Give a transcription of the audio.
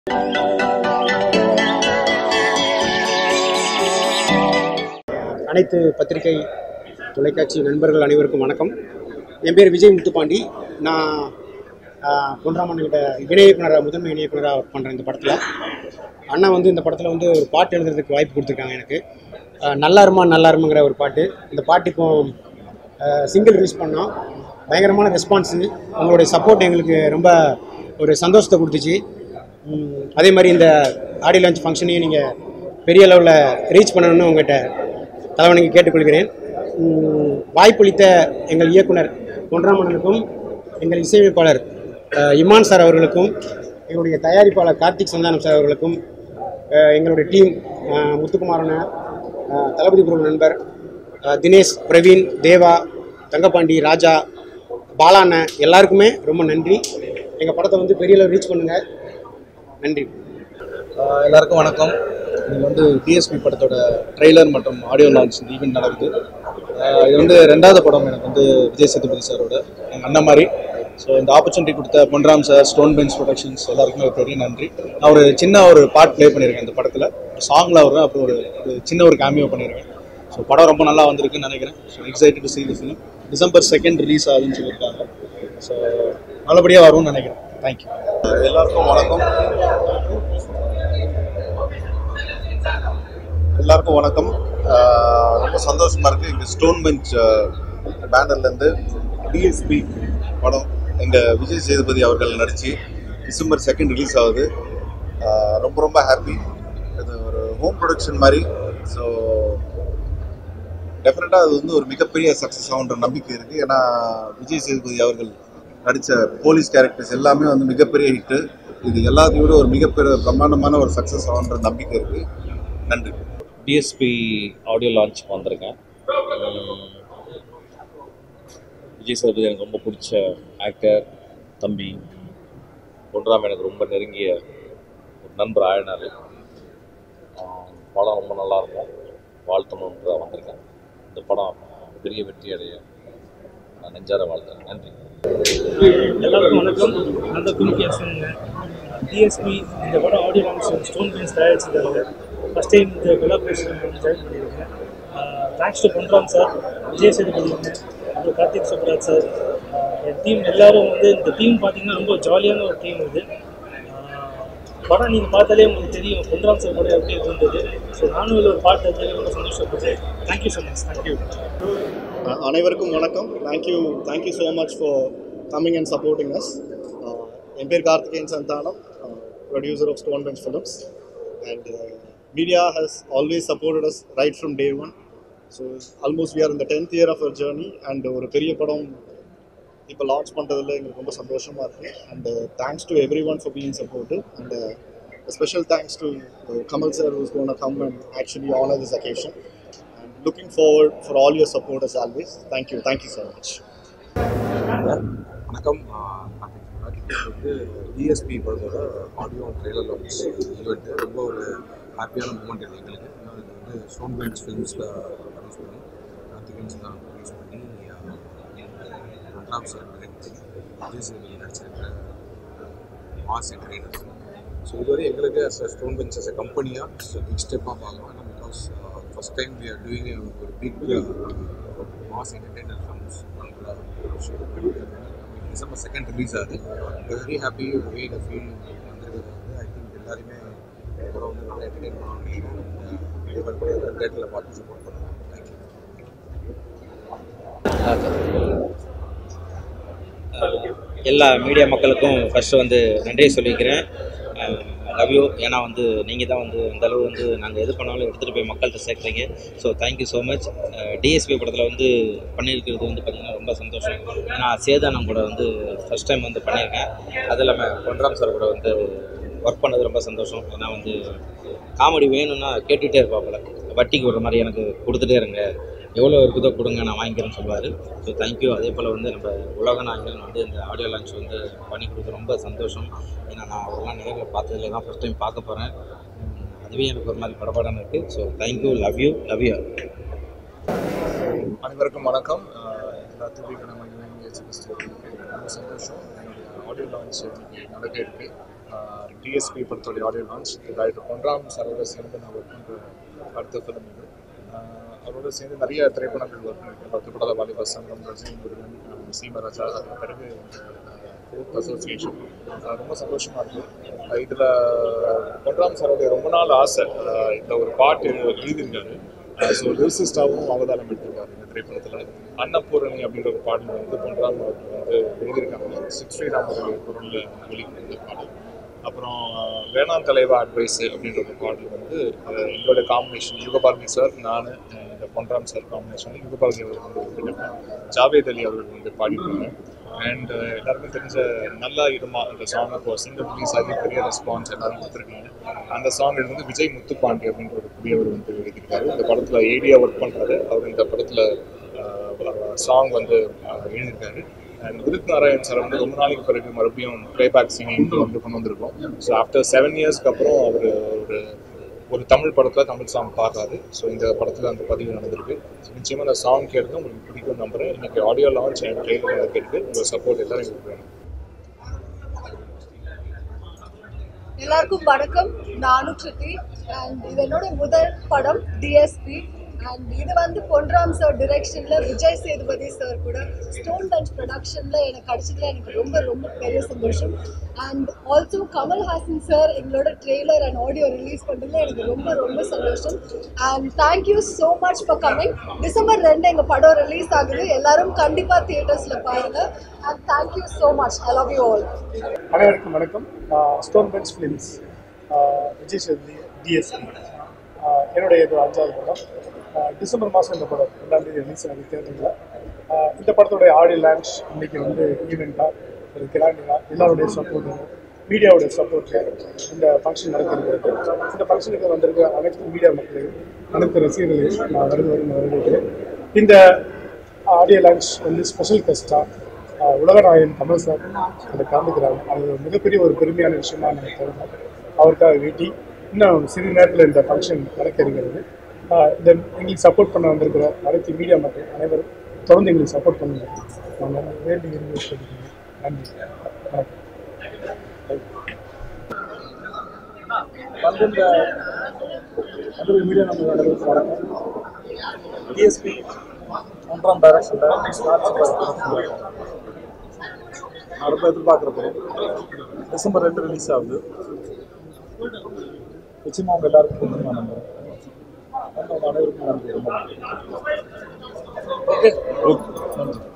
அனைத்து பத்திரிகை தொலைக்காட்சி நண்பர்கள் அனைவருக்கும் வணக்கம் என் பேர் விஜய் முத்துப்பாண்டி நான் பொன்ராமன்கிட்ட இணை இயக்குனராக முதன்மை இணை இயக்குனராக ஒர்க் பண்ணுறேன் இந்த படத்தில் அண்ணா வந்து இந்த படத்தில் வந்து ஒரு பாட்டு எழுதுறதுக்கு வாய்ப்பு கொடுத்துருக்காங்க எனக்கு ஆஹ் நல்லா இருமா நல்லா இருமாங்கிற ஒரு பாட்டு இந்த பாட்டு இப்போ சிங்கிள் ரிலீஸ் பண்ணோம் பயங்கரமான ரெஸ்பான்ஸு உங்களுடைய சப்போர்ட் எங்களுக்கு ரொம்ப ஒரு சந்தோஷத்தை கொடுத்துச்சு உம், அதே மாதிரி இந்த ஆடியோ லான்ச் ஃபங்க்ஷனையும் நீங்கள் பெரிய லெவலில் ரீச் பண்ணணும்னு உங்கள்கிட்ட தலைவனுக்கு கேட்டுக்கொள்கிறேன் உம், வாய்ப்பளித்த எங்கள் இயக்குனர் பொன்ராமணனுக்கும் எங்கள் இசையமைப்பாளர் அஹ், இமான் சார் அவர்களுக்கும் எங்களுடைய தயாரிப்பாளர் கார்த்திக் சந்தானம் சார் அவர்களுக்கும் அஹ், எங்களுடைய டீம் முத்துக்குமாரன அஹ், தளபதி குரு நண்பர் அஹ், தினேஷ் பிரவீன் தேவா தங்கப்பாண்டி ராஜா பாலாண்ண எல்லாருக்குமே ரொம்ப நன்றி எங்கள் படத்தை வந்து பெரிய அளவு ரீச் பண்ணுங்கள் நன்றி ஆஹ் எல்லாருக்கும் வணக்கம் இது வந்து டிஎஸ்பி படத்தோட ட்ரெய்லர் மற்றும் ஆடியோ லான்ச் ஈவெண்ட் நடக்குது ஆஹ் இது வந்து ரெண்டாவது படம் எனக்கு வந்து விஜய் சேதுபதி சாரோட எங்கள் அண்ணன் மாதிரி ஸோ இந்த ஆப்பர்ச்சுனிட்டி கொடுத்த Ponram sir stone bench productions எல்லாருக்குமே ஒரு பெரிய நன்றி நான் ஒரு சின்ன ஒரு பார்ட் ப்ளே பண்ணியிருக்கேன் இந்த படத்தில் சாங்கில் வருவேன் அப்புறம் ஒரு ஒரு சின்ன ஒரு கேமியோ பண்ணியிருக்கேன் ஸோ படம் ரொம்ப நல்லா வந்திருக்குன்னு நினைக்கிறேன் so excited to see the film December second release ஆகுதுன்னு சொல்லியிருக்காங்க ஸோ நல்லபடியாக வரும்னு நினைக்கிறேன் தேங்க்யூ எல்லாருக்கும் வணக்கம் எல்லாருக்கும் வணக்கம் ஆஹ் ரொம்ப சந்தோஷமா இருக்கு எங்க ஸ்டோன் பெஞ்ச் பேனர்ல இருந்து டிஎஸ்பி படம் எங்க விஜய் சேதுபதி அவர்கள் நடிச்சு டிசம்பர் செகண்ட் ரிலீஸ் ஆகுது ஆஹ் ரொம்ப ரொம்ப ஹாப்பி இது ஒரு ஹோம் ப்ரொடக்ஷன் மாதிரி ஸோ டெஃபினட்டாக அது வந்து ஒரு மிகப்பெரிய சக்ஸஸ் ஆகுன்ற நம்பிக்கை இருக்குது ஏன்னா விஜய் சேதுபதி அவர்கள் நடித்த போலீஸ் கேரக்டர்ஸ் எல்லாமே வந்து மிகப்பெரிய ஹிட்டு இது எல்லாத்தையும் விட ஒரு மிகப்பெரிய பிரம்மாண்டமான ஒரு சக்ஸஸ் ஆகுன்ற நம்பிக்கை இருக்குது நன்றி டிஎஸ்பி ஆடியோ லான்ச் வந்திருக்கேன் உம், விஜய் சேதுபதி எனக்கு ரொம்ப பிடிச்ச ஆக்டர் தம்பி பொன்ராம் எனக்கு ரொம்ப நெருங்கிய ஒரு நண்பர் ஆயினார் படம் ரொம்ப நல்லா இருக்கும் வாழ்த்தணுன்ற வந்திருக்கேன் இந்த படம் பெரிய வெற்றி அடைய நான் நெஞ்சார வாழ்த்துறேன் நன்றி எல்லாருக்கும் வணக்கம் நான் தான் குமிக்கி அஸ்வனுங்க டிஎஸ்பி இந்த படம் ஆடியோ லான்ச் ஸ்டோன் பெயின்ஸ் தயாரிச்சிருக்காங்க ஃபஸ்ட் டைம் இந்த கொலாபரேஷன் வந்து ஜாயின் பண்ணியிருக்கேன் thanks to Ponram sir Vijay Sethupathi அண்ணன் அப்புறம் கார்த்திக் சுப்ராஜ் சார் என் டீம் எல்லாரும் வந்து இந்த டீம் பார்த்தீங்கன்னா ரொம்ப ஜாலியான ஒரு டீம் இது ஆஹ் படம் நீங்கள் பார்த்தாலே உங்களுக்கு தெரியும் பொன்ராம் சார் கூட எப்படி இருந்தது ஸோ நானும் இதில் ஒரு பாட்டு எடுத்தது ரொம்ப சந்தோஷப்பட்டேன் thank you so much thank you ah அனைவருக்கும் வணக்கம் thank you thank you so much for coming and supporting us என் பேர் Karthikeyan Santhanam producer of stone bench films and media has always supported us right from day one so almost we are இந்த tenth year of our journey and ஒரு பெரிய படம் இப்போ launch பண்ணுறதுல எங்களுக்கு ரொம்ப சந்தோஷமாக இருக்குது and thanks to everyone for being supportive and special thanks to Kamal sir who's gone come and actually honour this occasion and looking forward for all your support as always. Thank you. Thank you so much. வணக்கம் ஆஹ் கார்த்திக் சுப்ராஜ். இது வந்து DSP படத்தோட audio trailer launch event ரொம்ப ஒரு ஹாப்பியான moment இது எங்களுக்கு ஏன்னா இது வந்து ஸ்டோன் பெஞ்ச் ஃபிலிம்ஸில் ப்ரொடியூஸ் பண்ணி கார்த்திகேயன் சார் ப்ரொடியூஸ் பண்ணி ரன்ராம் சார் டைரக்ட் பண்ணி விஜய் சேதுபதி நடிச்சிருக்கிற மாஸ் என்டர்டைனர்ஸ் ஸோ இதுவரை எங்களுக்கு as stone bench as a கம்பெனியாக பிக் ஸ்டெப்பாக பார்க்கலாம் ஏன்னா because first time we are doing ஒரு பிக் மாஸ் என்டர்டைனர் ஃபிலிம்ஸ் பண்ணுற டிசம்பர் செகண்ட் ரிலீஸ் ஆகுது very happy way the feel வந்திருக்கிறது வந்து ஐ திங்க் எல்லாருமே இந்த படம் வந்து நல்லா என்டர்டைன் பண்ணணும் இதே மாதிரி தேட்டரில் பார்த்து சப்போர்ட் பண்ணுவோம் தேங்க்யூ எல்லா மீடியா மக்களுக்கும் ஃபஸ்ட்டு வந்து நன்றியை சொல்லிக்கிறேன் லவ் யூ ஏன்னா வந்து நீங்கள் தான் வந்து அந்த அளவு வந்து நாங்கள் எது பண்ணாலும் எடுத்துகிட்டு போய் மக்கள்கிட்ட சேர்க்குறீங்க so thank you so much DSP படத்தில் வந்து பண்ணியிருக்கிறது வந்து பார்த்திங்கன்னா ரொம்ப சந்தோஷம் ஏன்னா சேதானம் கூட வந்து ஃபஸ்ட் டைம் வந்து பண்ணியிருக்கேன் அது இல்லாமல் பொன்ராம் சார் கூட வந்து ஒர்க் பண்ணது ரொம்ப சந்தோஷம் ஏன்னா வந்து காமெடி வேணும்னா கேட்டுகிட்டே இருப்பாப்புல வட்டிக்கு விடுற மாதிரி எனக்கு கொடுத்துட்டே இருங்க எவ்வளோ இருக்குதோ கொடுங்க நான் வாங்கிக்கிறேன்னு சொல்லுவார் ஸோ தேங்க்யூ அதே போல் வந்து நம்ம உலக நாயகன் வந்து இந்த ஆடியோ லான்ச் வந்து பண்ணி கொடுக்க ரொம்ப சந்தோஷம் ஏன்னா நான் அவரெல்லாம் நேரில் பார்த்ததுல தான் ஃபஸ்ட் டைம் பார்க்க போகிறேன் அதுவே எனக்கு ஒரு மாதிரி படபடன்னு இருக்குது so thank you love you love you அனைவருக்கும் வணக்கம் ஆஹ் எல்லா தூவி கடமை ரொம்ப சந்தோஷம் என்னுடைய ஆடியோ லான்ச் இன்னைக்கு நடக்க இருக்கு டிஎஸ்பி படத்தோடைய ஆடியோ லான்ச் டைரக்டர் பொன்ராம் சாரோட சேர்ந்து நான் ஒர்க் பண்ணுற அடுத்த ஃபிலிம் இது ஆஹ் அவரோட சேர்ந்து நிறைய திரைப்படங்கள் ஒர்க் பண்ணியிருக்கேன் பத்து படத்தை வாலிப சங்கம் ரஜினி முருகன் ஆஹ் சீமராஜா அதுக்கு பிறகு ஃபோர்த் அசோசியேஷன் ரொம்ப சந்தோஷமாக இருக்குது இதில் பொன்ராம் சாரோடைய ரொம்ப நாள் ஆசை ஆஹ் இந்த ஒரு பாட்டு எழுதியிருக்காரு ஸோ லிரிசிஸ்டாகவும் அவதாரம் எடுத்திருக்காரு இந்த திரைப்படத்தில் அன்னபூரணி அப்படின்ற ஒரு பாடல் வந்து பொன்ராம் அவர்கள் வந்து எழுதியிருக்காங்க சித் ஸ்ரீராம் அவர்கள் குரலில் வெளியிட்ட பாடல் அப்புறம் அஹ், வேணாம் தலைவா அட்வைஸ் அப்படின்ற ஒரு பாடல் வந்து அஹ், எங்களோட காம்பினேஷன் யுகபாரதி சார் நான் இந்த பொன்ராம் சார் காம்பினேஷன் யுகபாரதி அவர்கள் வந்து எழுதியிருக்காங்க. ஜாவேத் அலி அவர்கள் வந்து பாடியிருக்காங்க அண்ட் எல்லாருக்கும் தெரிஞ்ச நல்லா இருமா அந்த சாங் இப்போ சிங்கிள் ரிலீஸ் ஆகி பெரிய ரெஸ்பான்ஸ் எல்லாரும் கொடுத்துருக்காங்க அந்த சாங் வந்து விஜய் முத்துப்பாண்டி அப்படின்ற ஒரு புதியவர் வந்து எழுதியிருக்காரு இந்த படத்தில் ஏடியா ஒர்க் பண்ணுறாரு அவர் இந்த படத்தில் சாங் வந்து அஹ், எழுதியிருக்காரு அண்ட் உதித் நாராயண் சார் வந்து ரொம்ப நாளைக்கு பிறகு மறுபடியும் ப்ளேபேக் சிங்கிங் வந்து கொண்டு வந்திருக்கோம் ஸோ ஆஃப்டர் செவன் இயர்ஸ்க்கு அப்புறம் அவர் ஒரு ஒரு தமிழ் படத்தில் தமிழ் சாங் பாடுறாரு ஸோ இந்த படத்தில் அந்த பதிவு நடந்திருக்கு ஸோ நிச்சயமாக அந்த சாங் கேட்டு உங்களுக்கு பிடிக்கும் நம்புறேன் இன்னைக்கு ஆடியோ லான்ச் அண்ட் ட்ரெயிலர் நடந்திருக்கு உங்கள் சப்போர்ட் எல்லாரும் எங்களுக்கு வேணும் எல்லாருக்கும் வணக்கம் நான் அனு ஸ்ருதி அண்ட் இது என்னோட முதல் படம் டிஎஸ்பி அண்ட் இது வந்து பொன்ராம் சார் டிரெக்ஷன்ல விஜய் சேதுபதி சார் கூட ஸ்டோன் பெஞ்ச் ப்ரொடக்ஷன்ல எனக்கு கிடைச்சதுல எனக்கு ரொம்ப ரொம்ப பெரிய சந்தோஷம் அண்ட் ஆல்சோ கமல்ஹாசன் சார் எங்களோட ட்ரெய்லர் அண்ட் ஆடியோ ரிலீஸ் பண்ணதுல எனக்கு ரொம்ப ரொம்ப சந்தோஷம் and thank you so much for coming December ரெண்டு எங்கள் படம் ரிலீஸ் ஆகுது எல்லாரும் கண்டிப்பாக தியேட்டர்ஸில் பாருங்க and thank you so much I love you all அனைவருக்கும் வணக்கம் stone bench films Vijay Sethupathi DSP என்னுடைய இது அஞ்சாவது படம் ஆஹ் டிசம்பர் மாதம் இந்த படம் ரெண்டாம் தேதி ரிலீஸ் ஆகுது தேட்டரில் இந்த படத்துடைய ஆடியோ லான்ச் இன்னைக்கு வந்து ஈவெண்ட்டாக ஒரு கிராண்டிங்காக எல்லாருடைய சப்போர்ட்டு மீடியாவுடைய சப்போர்ட்டு இந்த ஃபங்க்ஷன் நடத்திருக்கிறது இந்த ஃபங்க்ஷனுக்கு வந்திருக்க அனைத்து மீடியா மக்களையும் அனைத்து ரசிகர்களையும் நான் வருது வருது வரவேற்கிறேன் இந்த ஆடியோ லான்ச் வந்து ஸ்பெஷல் கெஸ்ட்டாக உலகநாயகன் கமல் சார் அதில் கலந்துக்கிறாங்க அது ஒரு மிகப்பெரிய ஒரு பெருமையான விஷயமா எனக்கு தருவோம் அவருக்காக வேண்டி இன்னும் சிறிது நேரத்தில் இந்த ஃபங்க்ஷன் நடக்க இருக்கிறது ஆஹ் இந்த எங்களுக்கு சப்போர்ட் பண்ண வந்திருக்கிற அனைத்து மீடியா மக்கள் அனைவரும் தொடர்ந்து எங்களுக்கு சப்போர்ட் பண்ணுங்க நான் வேண்டி விரும்பி கேட்டுக்கிறேன். நன்றி வணக்கம் வந்து இந்த மதுரை மீடியா நம்ம நடவடிக்கை வணக்கம் டிஎஸ்பி ஒன்றாம் டைரக்ஷனில் நான் ரொம்ப எதிர்பார்க்குற படம் டிசம்பர் ரெண்டு ரிலீஸ் ஆகுது நிச்சயமாக உங்கள் எல்லாருக்கும் வந்து நான் நம்புறேன் வந்து உங்கள் அனைவருக்கும் நன்றி ரொம்ப நன்றி ஓகே ஓகே நன்றி